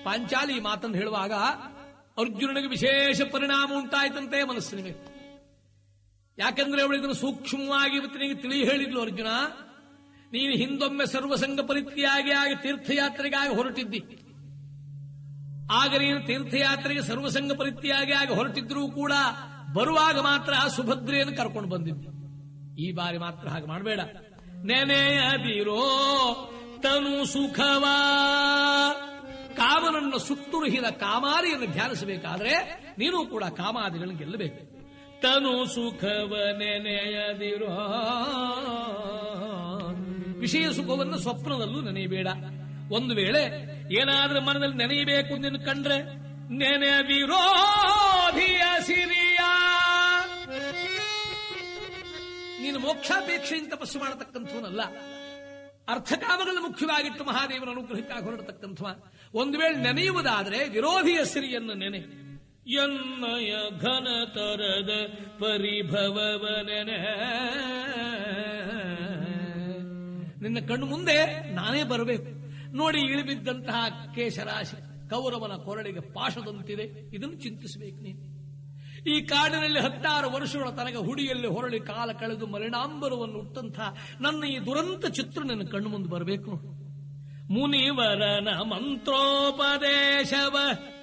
ಪಾಂಚಾಲಿ ಈ ಮಾತನ್ನು ಹೇಳುವಾಗ ಅರ್ಜುನನಿಗೆ ವಿಶೇಷ ಪರಿಣಾಮ ಉಂಟಾಯ್ತಂತೆ ಮನಸ್ಸಿನ ಮೇಲೆ ಯಾಕಂದ್ರೆ ಅವಳು ಇದನ್ನು ಸೂಕ್ಷ್ಮವಾಗಿ ಇವತ್ತಿನಿಗೆ ತಿಳಿ ಹೇಳಿದ್ಲು ಅರ್ಜುನ ನೀನು ಹಿಂದೊಮ್ಮೆ ಸರ್ವಸಂಗ ಪರಿತ್ಯಾಗಿ ಆಗಿ ತೀರ್ಥಯಾತ್ರೆಗಾಗಿ ಹೊರಟಿದ್ದಿ ಆಗ ನೀನು ತೀರ್ಥಯಾತ್ರೆಗೆ ಸರ್ವಸಂಗ ಪರಿತ್ಯಾಗಿ ಆಗಿ ಹೊರಟಿದ್ರೂ ಕೂಡ ಬರುವಾಗ ಮಾತ್ರ ಸುಭದ್ರೆಯನ್ನು ಕರ್ಕೊಂಡು ಬಂದಿದ್ದೆ ಈ ಬಾರಿ ಮಾತ್ರ ಹಾಗೆ ಮಾಡಬೇಡ ನೆನೆಯದಿರೋ ತನು ಸುಖವಾ ಕಾಮನನ್ನು ಸುತ್ತುರುಹಿದ ಕಾಮಾರಿಯನ್ನು ಧ್ಯಾನಿಸಬೇಕಾದ್ರೆ ನೀನು ಕೂಡ ಕಾಮಾದಿಗಳನ್ನು ಗೆಲ್ಲಬೇಕು ತನು ಸುಖವ ನೆನೆಯದಿರೋ ವಿಷಯ ಸುಖವನ್ನು ಸ್ವಪ್ನದಲ್ಲೂ ನೆನೆಯಬೇಡ ಒಂದು ವೇಳೆ ಏನಾದ್ರೂ ಮನದಲ್ಲಿ ನೆನೆಯಬೇಕು ನಿನ್ನ ಕಂಡ್ರೆ ನೆನೆ ವಿರೋಧಿಯ ಸಿರಿಯ ನೀನು ಮೋಕ್ಷಾಪೇಕ್ಷೆಯಿಂದ ತಪಸ್ಸು ಮಾಡತಕ್ಕಂಥವನಲ್ಲ ಅರ್ಥಕಾಮಗಳನ್ನು ಮುಖ್ಯವಾಗಿಟ್ಟು ಮಹಾದೇವನ ಅನುಗ್ರಹಕ್ಕಾಗಿ ಹೊರಡತಕ್ಕಂಥವ ಒಂದು ವೇಳೆ ನೆನೆಯುವುದಾದ್ರೆ ವಿರೋಧಿಯ ಸಿರಿಯನ್ನು ನೆನೆ ಎನ್ನಯ ಘನ ತರದ ಪರಿಭವವ ನೆನೆ ನಿನ್ನ ಕಣ್ಣು ಮುಂದೆ ನಾನೇ ಬರಬೇಕು ನೋಡಿ ಇಳಿಬಿದ್ದಂತಹ ಕೇಶರಾಶಿ ಕೌರವನ ಕೊರಳಿಗೆ ಪಾಶದಂತಿದೆ ಇದನ್ನು ಚಿಂತಿಸಬೇಕು ನೀನು ಈ ಕಾಡಿನಲ್ಲಿ ಹತ್ತಾರು ವರ್ಷಗಳ ತನಕ ಹುಡಿಯಲ್ಲಿ ಹೊರಳಿ ಕಾಲ ಕಳೆದು ಮಲಿನಾಂಬರವನ್ನು ಹುಟ್ಟಂತಹ ನನ್ನ ಈ ದುರಂತ ಚಿತ್ರ ನನ್ನ ಕಣ್ಣು ಮುಂದೆ ಬರಬೇಕು ಮುನಿವರನ ಮಂತ್ರೋಪದೇಶವ